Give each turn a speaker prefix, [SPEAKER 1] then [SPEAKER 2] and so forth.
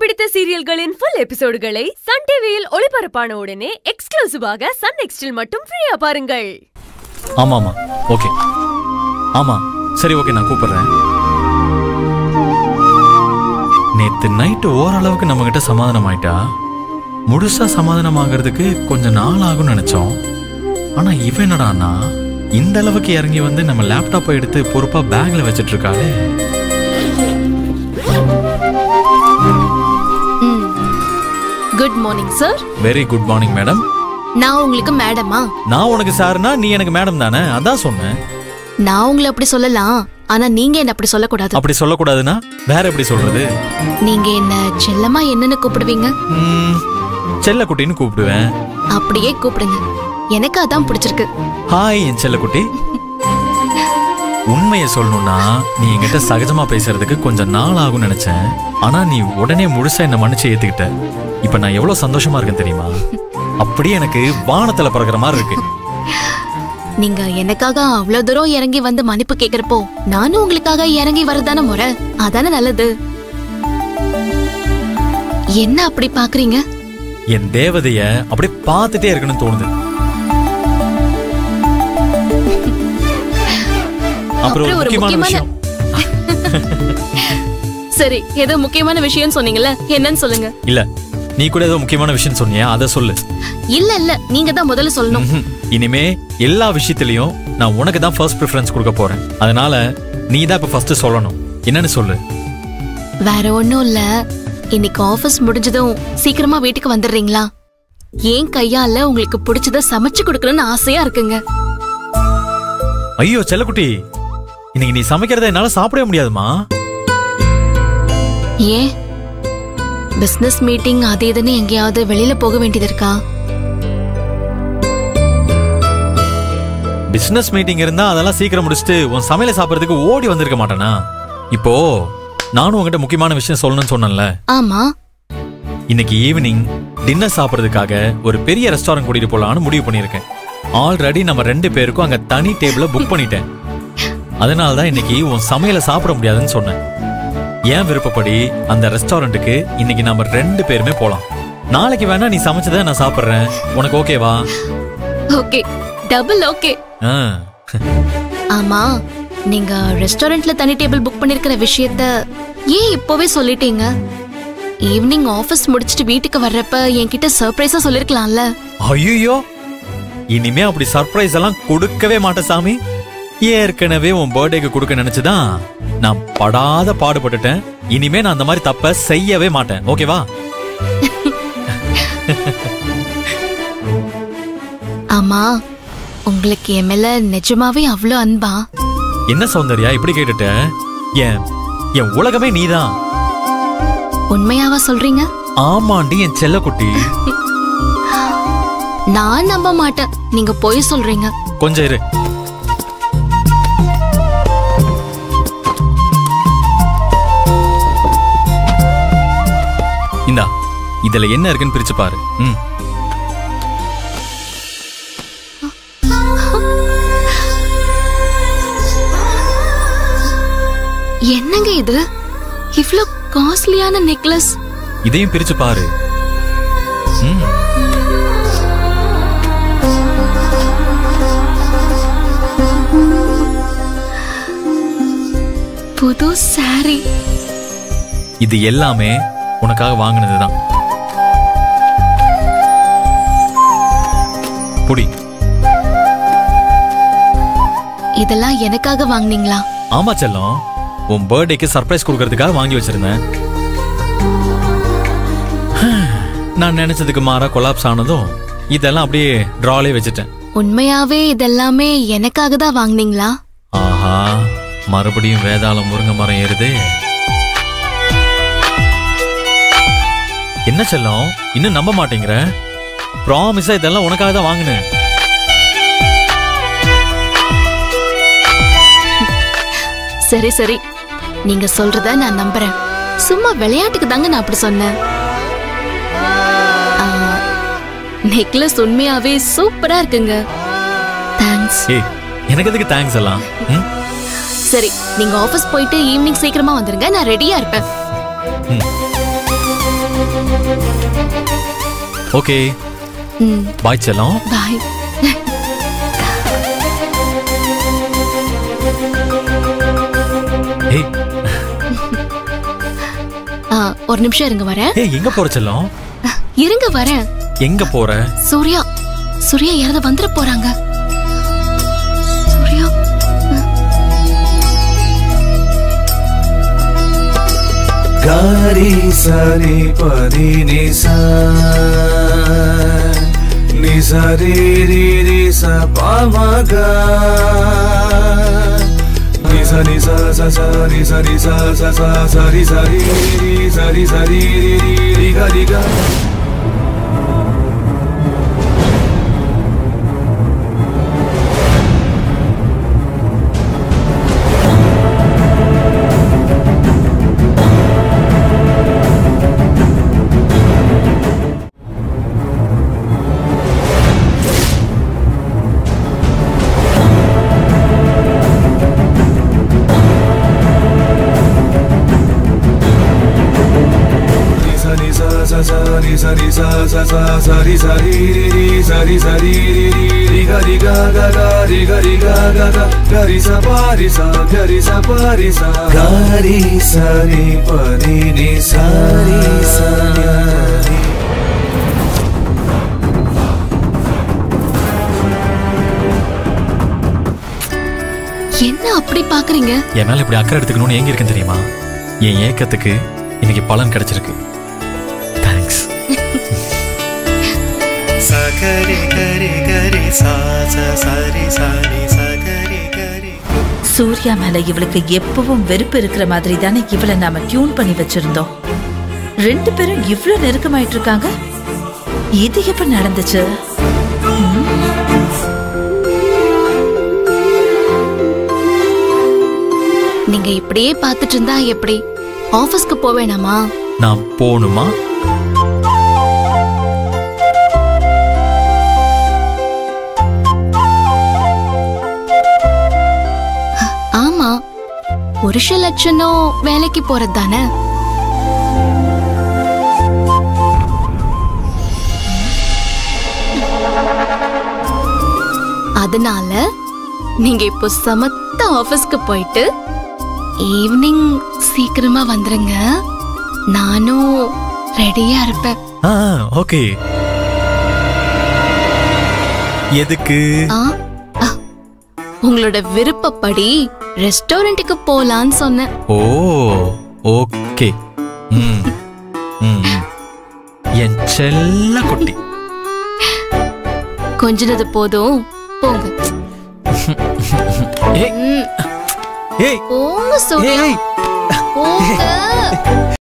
[SPEAKER 1] பிடித்த சீரியல்களின் full எபிசோடுகளை Sun டிவியில் ஒளிபரப்பான உடனே எக்ஸ்க்ளூசிவாக சன் நெக்ஸ்டில் மட்டும் ஃப்ரீயா பாருங்கள்
[SPEAKER 2] ஆமா ஆமா ஓகே ஆமா சரி ஓகே நான் கூப்பிடுறேன் நேத்து நைட்டு ஓரளவுக்கு நம்ம கிட்ட சமாதானம் ஆயிட்டா முழுசா சமாதானம் ஆகிறதுக்கு கொஞ்சம் நாள் ஆகும்னு நினைச்சோம் ஆனா இவன் என்னடான்னா இந்த அளவுக்கு இறங்கி வந்து நம்ம லேப்டாப்பை எடுத்து பொறுப்பா பேக்ல வச்சிட்டு இருக்காளே
[SPEAKER 3] good morning sir
[SPEAKER 2] very good morning madam
[SPEAKER 3] நான் உங்களுக்கு மேடமா
[SPEAKER 2] நான் உனக்கு சார்னா நீ எனக்கு மேடம் தானே அதான் சொன்னேன்
[SPEAKER 3] நான் உங்களை அப்படி சொல்லலாம் ஆனா நீங்க என்ன அப்படி சொல்லக்கூடாது
[SPEAKER 2] அப்படி சொல்லக்கூடாதுன்னா வேற எப்படி சொல்றது
[SPEAKER 3] நீங்க என்ன செல்லமா என்னன்னு கூப்பிடுவீங்க
[SPEAKER 2] ம், செல்லக்குட்டின்னு கூப்பிடுவேன்
[SPEAKER 3] அப்படியே கூப்பிடுங்க எனக்கு அதான் பிடிச்சிருக்கு
[SPEAKER 2] ஹாய் என் செல்லக்குட்டி உண்மையை சொல்லணும்னா நீ என்கிட்ட சகஜமா பேசுறதுக்கு கொஞ்சம் நாள் ஆகும்னு நினைச்சேன் ஆனா நீ உடனே முழுசா என்ன மன்னிச்சு ஏத்துக்கிட்ட இப்ப நான் எவ்வளவு சந்தோஷமா இருக்கேன் தெரியுமா அப்படியே எனக்கு வானத்துல பறக்கிற மாதிரி இருக்கு
[SPEAKER 3] நீங்க எனக்காக அவ்வளவு தூரம் இறங்கி வந்து மன்னிப்பு கேக்குறப்போ நானும் உங்களுக்காக இறங்கி வரதான முறை அதானே நல்லது என்ன அப்படி பாக்குறீங்க
[SPEAKER 2] என் தேவதைய அப்படியே பார்த்துட்டே இருக்கணும்னு தோணுது அப்புறம் ஒரு
[SPEAKER 3] அப்புறம் ஒரு
[SPEAKER 2] முக்கியமான
[SPEAKER 3] முக்கியமான-
[SPEAKER 2] விஷயம்
[SPEAKER 3] சரி ஏதோ முக்கியமான விஷயம் சொன்னீங்கல்ல என்னன்னு சொல்லுங்க
[SPEAKER 2] இல்ல நீ கூட ஏதோ முக்கியமான விஷயம் சொன்னியா அதை சொல்லு
[SPEAKER 3] இல்ல இல்ல நீங்க தான் முதல்ல சொல்லணும்
[SPEAKER 2] ம்ஹும். இனிமே எல்லா விஷயத்திலையும் நான் உனக்கு தான் ஃபர்ஸ்ட் ப்ரிஃபரன்ஸ் கொடுக்க போறேன் அதனால நீ தான் இப்ப ஃபர்ஸ்ட் சொல்லணும் என்னன்னு சொல்லு
[SPEAKER 3] வேற ஒண்ணும் இல்ல இன்னைக்கு ஆபீஸ் முடிஞ்சதும் சீக்கிரமா வீட்டுக்கு வந்துடுறீங்களா ஏன் கையால உங்களுக்கு பிடிச்சத சமைச்சு கொடுக்கணும்னு ஆசையா இருக்குங்க
[SPEAKER 2] ஐயோ செல்லக்குட்டி இன்னைக்கு நீ சமைக்கிறத என்னால சாப்பிடவே முடியாதுமா
[SPEAKER 3] ஏன் பிசினஸ் மீட்டிங் அது இதுன்னு எங்கேயாவது வெளியில போக வேண்டியது இருக்கா
[SPEAKER 2] பிசினஸ் மீட்டிங் இருந்தா அதெல்லாம் சீக்கிரம் முடிச்சுட்டு உன் சமையலை சாப்பிடறதுக்கு ஓடி வந்திருக்க மாட்டேனா இப்போ நானும் உன்கிட்ட முக்கியமான விஷயம் சொல்லணும்னு சொன்னேன்ல
[SPEAKER 3] ஆமா
[SPEAKER 2] இன்னைக்கு ஈவினிங் டின்னர் சாப்பிடுறதுக்காக ஒரு பெரிய ரெஸ்டாரண்ட் கூட்டிட்டு போலாம்னு முடிவு பண்ணியிருக்கேன் ஆல்ரெடி நம்ம ரெண்டு பேருக்கும் அங்க தனி டேபிள புக் பண்ணிட்டேன் அதனால தான் இன்னைக்கு உன் சமையலை சாப்பிட முடியாதுன்னு சொன்னேன் ஏன் விருப்பப்படி அந்த ரெஸ்டாரண்ட்டுக்கு இன்னைக்கு நம்ம ரெண்டு பேருமே போலாம் நாளைக்கு வேணா நீ சமைச்சதை நான் சாப்பிடுறேன் உனக்கு ஓகேவா
[SPEAKER 3] ஓகே டபுள் ஓகே
[SPEAKER 2] ஆ.
[SPEAKER 3] ஆமா நீங்க ரெஸ்டாரண்ட்ல தனி டேபிள் புக் பண்ணிருக்கிற விஷயத்த ஏன் இப்போவே சொல்லிட்டீங்க ஈவினிங் ஆபீஸ் முடிச்சிட்டு வீட்டுக்கு வர்றப்ப என்கிட்ட சர்ப்ரைஸா சொல்லிருக்கலாம்ல
[SPEAKER 2] ஐயோ இனிமே அப்படி சர்ப்ரைஸ் எல்லாம் கொடுக்கவே மாட்டேன் சாமி ஏற்கனவே உன் பர்த்டேக்கு கொடுக்க நினைச்சுதான் நான் படாத பாடுபட்டுட்டேன் இனிமே நான் அந்த மாதிரி தப்ப செய்யவே மாட்டேன் ஓகேவா
[SPEAKER 3] ஆமா உங்களுக்கு என் மேல நிஜமாவே அவ்வளவு அன்பா
[SPEAKER 2] என்ன சௌந்தர்யா இப்படி கேட்டுட்ட என் என் உலகமே நீதான்
[SPEAKER 3] உண்மையாவா சொல்றீங்க
[SPEAKER 2] ஆமாண்டி என் செல்லக்குட்டி
[SPEAKER 3] நான் நம்ப மாட்டேன் நீங்க பொய் சொல்றீங்க
[SPEAKER 2] கொஞ்சம் இரு இந்தா இதுல என்ன இருக்குன்னு பிரிச்சு பாரு ம்
[SPEAKER 3] என்னங்க இது இவ்ளோ காஸ்ட்லியான நெக்லஸ்
[SPEAKER 2] இதையும் பிரிச்சு பாரு ம்
[SPEAKER 3] புது சாரி
[SPEAKER 2] இது எல்லாமே உனக்காக வாங்கினதுதான் புடி
[SPEAKER 3] இதெல்லாம் எனக்காக வாங்குனீங்களா
[SPEAKER 2] ஆமா செல்லம் உன் பர்த்டேக்கு சர்ப்ரைஸ் கொடுக்கறதுக்காக வாங்கி வச்சிருந்தேன் நான் நினைச்சதுக்கு மாறா கொலாப்ஸ் ஆனதும் இதெல்லாம் அப்படியே டிராலே வச்சுட்டேன்
[SPEAKER 3] உண்மையாவே இதெல்லாமே எனக்காக தான் வாங்குனீங்களா
[SPEAKER 2] ஆஹா மறுபடியும் வேதாளம் முருங்கை மரம் ஏறுதே என்ன செல்லம் இன்னும் நம்ப மாட்டேங்கிற ப்ராமிஸா இதெல்லாம் உனக்காக தான் வாங்கினேன்
[SPEAKER 3] சரி சரி நீங்க சொல்றத நான் நம்புறேன் சும்மா விளையாட்டுக்கு தாங்க நான் அப்படி சொன்னேன் நெக்லஸ் உண்மையாவே சூப்பரா இருக்குங்க தேங்க்ஸ்
[SPEAKER 2] ஏய் எனக்கு எதுக்கு தேங்க்ஸ் எல்லாம் ம்?
[SPEAKER 3] சரி நீங்க ஆபீஸ் போயிட்டு ஈவினிங் சீக்கிரமா வந்துருங்க நான் ரெடியா இருப்பேன்
[SPEAKER 2] ம் ஓகே
[SPEAKER 3] ம்
[SPEAKER 2] பாய் செல்லம்
[SPEAKER 3] பாய்
[SPEAKER 2] ஏய்
[SPEAKER 3] ஆ, ஒரு நிமிஷம் இருங்க வரேன்
[SPEAKER 2] ஏய் எங்க போற செல்லம்
[SPEAKER 3] இருங்க வரேன்
[SPEAKER 2] எங்க போற
[SPEAKER 3] சூர்யா சூர்யா யாராவது வந்துட போறாங்க சூர்யா
[SPEAKER 4] గారి సరి పది నిసా నిసరి రి రి స పమగా నిస నిస స స రి స రి స స స స రి స రి రి స రి స రి రి రి రి గ రి గ రి స రి స స స రి స రి స స స స రి స రి రి రి స రి స రి రి రి రి గ రి గ గ గ రి గ రి గ గ గ గ రి స ప రి స గ రి స ప రి స గ రి స రి ప రి ని స రి స రి
[SPEAKER 3] என்ன அப்படி பாக்குறீங்க
[SPEAKER 2] என் மேல இப்படி அக்கறை எடுத்துக்கணும்னு ஏங்கி இருக்கேன் தெரியுமா என் ஏக்கத்துக்கு இன்னைக்கு பலன் கிடைச்சிருக்கு தேங்க்ஸ்
[SPEAKER 5] சகரி கரி கரி சா ச சரி சரி சகரி கரி
[SPEAKER 6] சூர்யா மேல இவளுக்கு எப்பவும் வெறுப்பு இருக்கிற மாதிரி தானே இவளை நாம டியூன் பண்ணி வச்சிருந்தோம் ரெண்டு பேரும் இவ்ளோ நெருக்கமாயிட்டு இருக்காங்க இது எப்ப நடந்துச்சு
[SPEAKER 3] நீங்க இப்படியே பார்த்துட்டு இருந்தா எப்படி ஆபீஸ்க்கு போவேணாமா
[SPEAKER 2] நான் போகணுமா
[SPEAKER 3] ஆமா புருஷ லட்சணம் வேலைக்கு போறது தானே அதனால நீங்க இப்போ சமத்த ஆபீஸ்க்கு போயிட்டு ஈவினிங் சீக்கிரமா வந்துருங்க நானும் ரெடியா இருப்பேன்
[SPEAKER 2] ஆ ஓகே எதுக்கு
[SPEAKER 3] ஆ ஆ, உங்களோட விருப்பப்படி ரெஸ்டாரண்ட்டுக்கு போலான்னு சொன்னேன்
[SPEAKER 2] ஓ ஓகே ம் ம், ம். என் செல்ல குட்டி
[SPEAKER 3] கொஞ்சினது போதும் போங்க
[SPEAKER 2] ஏய்
[SPEAKER 3] ம்,
[SPEAKER 2] ஏய்
[SPEAKER 3] போங்க சூர்யா
[SPEAKER 2] ஏய்
[SPEAKER 3] போங்க